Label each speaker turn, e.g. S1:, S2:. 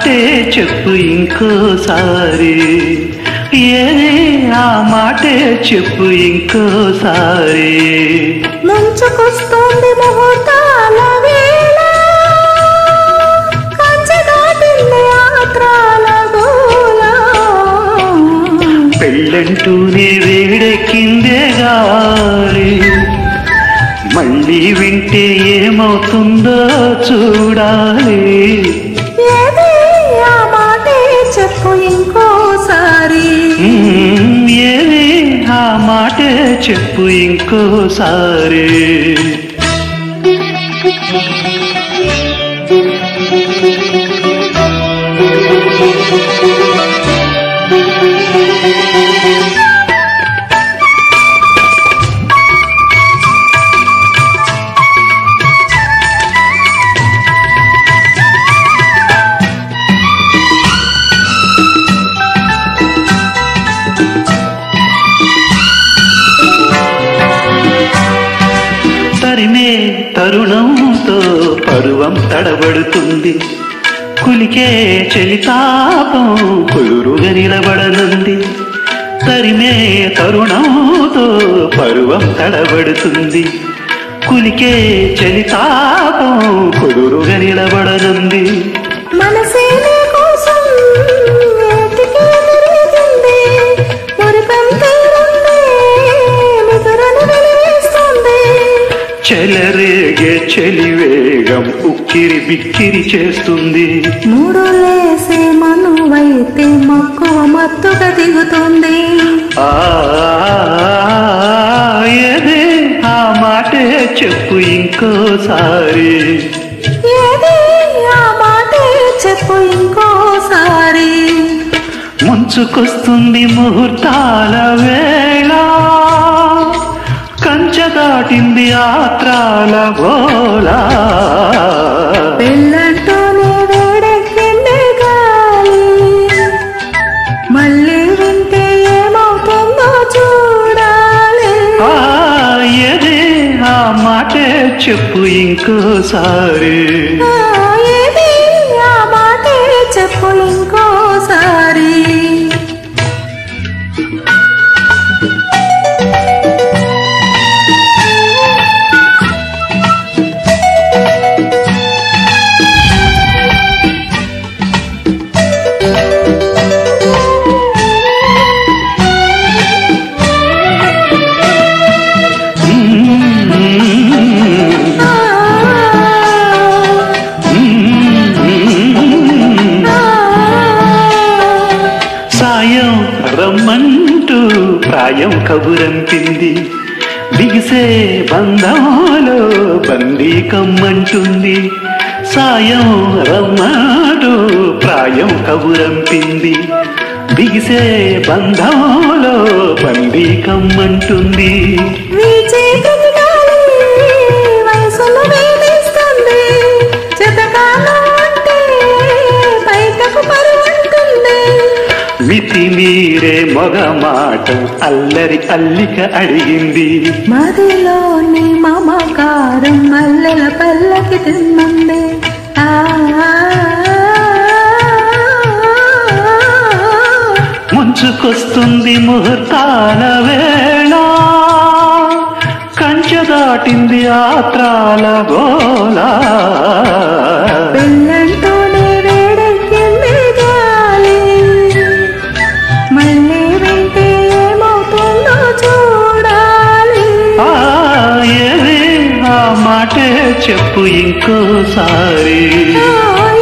S1: మాటే చెప్పు ఇంకోసారి ఏదే ఆ మాటే చెప్పు ఇంకోసారి
S2: ముంచుకొస్తుంది ముహూర్తాల వేళ కంచె దాటింది యాత్రాల గోల
S1: పెళ్ళంటూనే వేడెక్కిందే గాలి మళ్ళీ వింటే ఏమవుతుందో చూడాలి
S2: ఏది ఆ మాటే చెప్పు ఇంకోసారి
S1: మ్మ్, ఏది ఆ మాటే చెప్పు ఇంకోసారి తరిమే తరుణంతో పరువం తడబడుతుంది కులికే చలితాపం కుదురుగా నిలబడనుంది తరిమే తరుణంతో పరువం తడబడుతుంది కులికే చలితాపం కుదురుగా నిలబడనుంది
S2: మనసే నీ కోసం వేటికి తిరుగుతుంది మురిపం తీరుంది నిదురను వెలివేస్తుంది
S1: చెలరేగే చెలివేగం ఉక్కిరి బిక్కిరి చేస్తుంది
S2: మూడు లేసే మనువైతే మక్కువ మత్తుగా దిగుతుంది
S1: ఆ ఏదే ఆ మాటే చెప్పు ఇంకోసారి
S2: ఏది ఆ మాటే చెప్పు ఇంకోసారి
S1: ముంచుకొస్తుంది ముహూర్తాల వేళ కంచె దాటింది ఆత్రాల గోలా
S2: పెళ్ళంటూనే వేడెక్కింది గాలి మళ్ళీ వింటే ఏమవుతుందో చూడాలి
S1: ఆ ఏదే ఆ మాటే చెప్పు ఇంకోసారి
S2: ఆ, ఏది ఆ మాటే చెప్పు ఇంకోసారి ఆ, ఆ,
S1: సాయం రమ్మంటూ ప్రాయం కబురంపింది బిగిసే బంధాలో బందీ కమ్మంటుంది సాయం రమ్మాడు ప్రాయం కబురంపింది బిగిసే బంధాలో బందీ కమ్మంటుంది
S2: వీచే ప్రతిగాలి వయసును వేధిస్తుంది జతకాలం అంటే బయటకు పరువంటుంది
S1: మితి మీరే మొగ మాట అల్లరి అల్లిక అడిగింది
S2: మదిలోని మమకారం మల్లెల పల్లకి తిన్నంది ఆ,
S1: ముంచుకొస్తుంది ముహూర్తాల వేళ కంచె దాటింది ఆత్రాల గోలా
S2: పెళ్ళంటూనే వేడెక్కింది గాలి మళ్ళీ వింటే ఏమవుతుందో చూడాలి
S1: ఆ ఏది ఆ మాటే చెప్పు ఇంకోసారి
S2: ఆ,